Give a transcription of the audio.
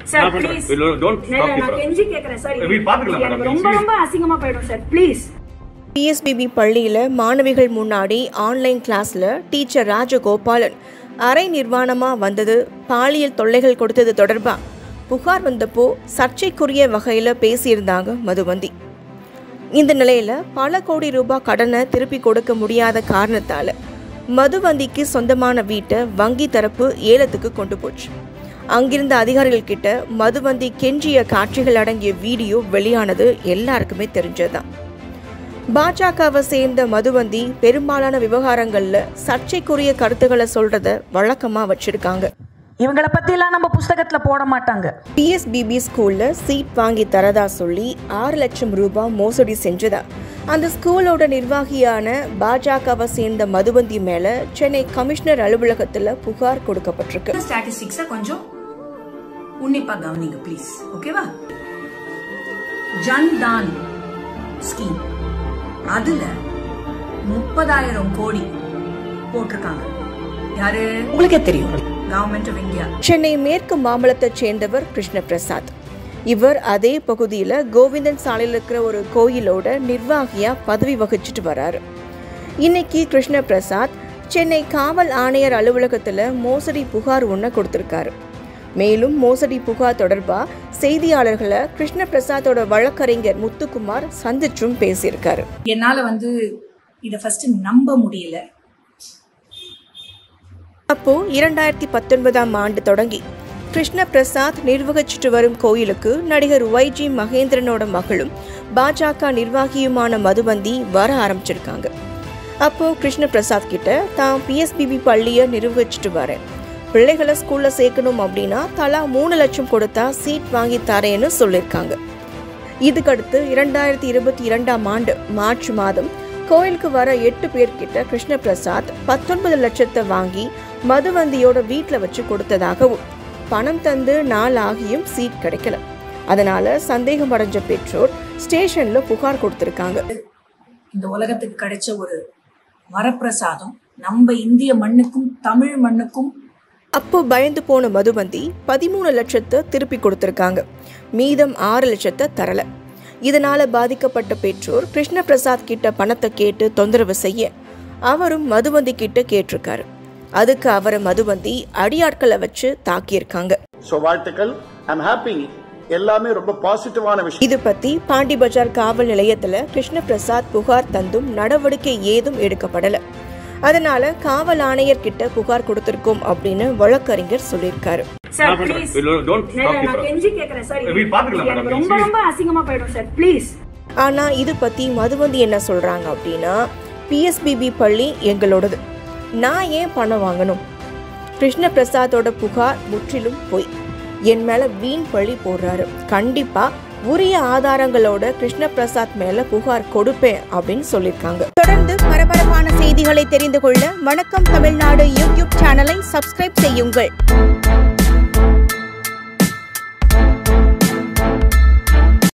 Sir நான் பண்றேன். Please இல்ல, don't stop நான் it. கெஞ்சி கேக்குறேன் சார் வீடு பாத்துக்கலாம் எனக்கு madam. ரொம்ப Please. ரொம்ப அசிங்கமா போயிடும் சார் ப்ளீஸ் பிஎஸ்பிபி பள்ளியில் மாணவிகள் முன்னாடி ஆன்லைன் கிளாஸில் டீச்சர் ராஜகோபாலன் அரை நிர்வாணமாக வந்தது பாலியல் தொல்லைகள் கொடுத்தது தொடர்பாக புகார் வந்தப்போ சர்ச்சைக்குரிய வகையில் பேசியிருந்தாங்க மதுவந்தி இந்த நிலையில் பல கோடி ரூபாய் கடனை திருப்பி கொடுக்க முடியாத காரணத்தால் மதுவந்திக்கு சொந்தமான வீட்டை வங்கி தரப்பு ஏலத்துக்கு கொண்டு போச்சு அங்கிருந்த அதிகாரிகள் கிட்ட மதுவந்தி கெஞ்சிய காட்சிகள் அடங்கிய வீடியோ வெளியானது எல்லாருக்குமே தெரிஞ்சதுதான் பாஜகவை சேர்ந்த மதுவந்தி பெரும்பாலான விவகாரங்கள்ல சர்ச்சைக்குரிய கருத்துக்களை சொல்றத வழக்கமா வச்சிருக்காங்க இவங்களை பற்றிலாம் நம்ம புஸ்தகத்தில் போட மாட்டாங்க பிஎஸ்பிபி ஸ்கூல்ல சீட் வாங்கி தரதா சொல்லி ஆறு லட்சம் ரூபாய் மோசடி செஞ்சதா அந்த ஸ்கூலோட நிர்வாகியான பாஜகவை சேர்ந்த மதுவந்தி மேல சென்னை கமிஷனர் அலுவலகத்துல புகார் கொடுக்கப்பட்டிருக்கு ஸ்டாட்டிஸ்டிக்ஸை கொஞ்சம் உன்னிப்பா கவனிங்க ப்ளீஸ் ஓகேவா ஜன் தான் ஸ்கீம் அதுல முப்பதாயிரம் கோடி போட்டிருக்காங்க யாரு உங்களுக்கே தெரியும் கவர்மெண்ட் ஆஃப் இந்தியா சென்னை மேற்கு மாம்பலத்தைச் சேர்ந்தவர் கிருஷ்ண பிரசாத் இவர் அதே பகுதியில் கோவிந்தன் சாலையில் இருக்கிற ஒரு கோயிலோட நிர்வாகியா பதவி வகிச்சிட்டு வராரு இன்னைக்கு கிருஷ்ண பிரசாத் சென்னை காவல் ஆணையர் அலுவலகத்தில் மோசடி புகார் ஒன்று கொடுத்திருக்காரு மேலும் மோசடி புகார் தொடர்பா செய்தியாளர்களை கிருஷ்ண பிரசாத்தோட வழக்கறிஞர் முத்துக்குமார் சந்திச்சும் பேசியிருக்காரு என்னால வந்து இத ஃபர்ஸ்ட் நம்ப முடியல அப்போ இரண்டாயிரத்தி பத்தொன்பதாம் ஆண்டு தொடங்கி கிருஷ்ண பிரசாத் நிர்வகிச்சிட்டு வரும் கோயிலுக்கு நடிகர் ஒய்ஜி மகேந்திரனோட மகளும் பாஜக நிர்வாகியுமான மதுவந்தி வர ஆரம்பிச்சிருக்காங்க அப்போ கிருஷ்ண பிரசாத் கிட்ட தான் பிஎஸ்பிபி பள்ளியை நிர்வகிச்சிட்டு வரேன் பிள்ளைகளை ஸ்கூல்ல சேர்க்கணும் அப்படின்னா தலா மூணு லட்சம் கொடுத்தா சீட் வாங்கி தரேன்னு சொல்லியிருக்காங்க இதுக்கடுத்து இரண்டாயிரத்தி இருபத்தி இரண்டாம் ஆண்டு மார்ச் மாதம் கோயிலுக்கு வர எட்டு பேர்கிட்ட கிருஷ்ண பிரசாத் பத்தொன்பது லட்சத்தை வாங்கி மதுவந்தியோட வீட்டில் வச்சு கொடுத்ததாகவும் பணம் தந்து நாள் ஆகியும் சீட் கிடைக்கல அதனால சந்தேகம் அடைஞ்ச பெற்றோர் ஸ்டேஷன்ல புகார் கொடுத்திருக்காங்க இந்த உலகத்துக்கு கிடைச்ச ஒரு வரப்பிரசாதம் நம்ம இந்திய மண்ணுக்கும் தமிழ் மண்ணுக்கும் அப்போ பயந்து போன மதுவந்தி பதிமூணு லட்சத்தை திருப்பி கொடுத்திருக்காங்க மீதம் ஆறு லட்சத்தை தரல இதனால பாதிக்கப்பட்ட பெற்றோர் கிருஷ்ண பிரசாத் கிட்ட பணத்தை கேட்டு தொந்தரவு செய்ய அவரும் மதுவந்தி கிட்ட கேட்டிருக்காரு அதுக்கு அவரை மதுவந்தி அடியாட்களை வச்சு தாக்கியிருக்காங்க ஸோ வாழ்த்துக்கள் ஐம் ஹாப்பி எல்லாமே ரொம்ப பாசிட்டிவான விஷயம் இது பத்தி பாண்டி பஜார் காவல் நிலையத்துல கிருஷ்ண பிரசாத் புகார் தந்தும் நடவடிக்கை ஏதும் எடுக்கப்படல அதனால காவல் ஆணையர் கிட்ட புகார் கொடுத்திருக்கோம் அப்படின்னு வழக்கறிஞர் சொல்லியிருக்காரு சார் நான் பண்றேன். ப்ளீஸ் இல்ல, don't stop it. நான் கெஞ்சி கேக்குறேன் சார் வீடு பாத்துக்கலாம் எனக்கு madam. ரொம்ப Please. ரொம்ப அசிங்கமா போயிடும் சார் ப்ளீஸ் ஆனா இது பத்தி மதுவந்தி என்ன சொல்றாங்க அப்படின்னா பிஎஸ்பிபி பள்ளி எங்களோடது நான் ஏன் பணம் வாங்கணும் கிருஷ்ண பிரசாத்தோட புகார் முற்றிலும் பொய் என் மேல வீண் பழி போடுறாரு கண்டிப்பா உரிய ஆதாரங்களோட கிருஷ்ண பிரசாத் மேல புகார் கொடுப்பேன் அப்படின்னு சொல்லியிருக்காங்க தொடர்ந்து பரபரப்பான செய்திகளை தெரிந்து கொள்ள வணக்கம் தமிழ்நாடு யூடியூப் சேனலை சப்ஸ்கிரைப் செய்யுங்கள்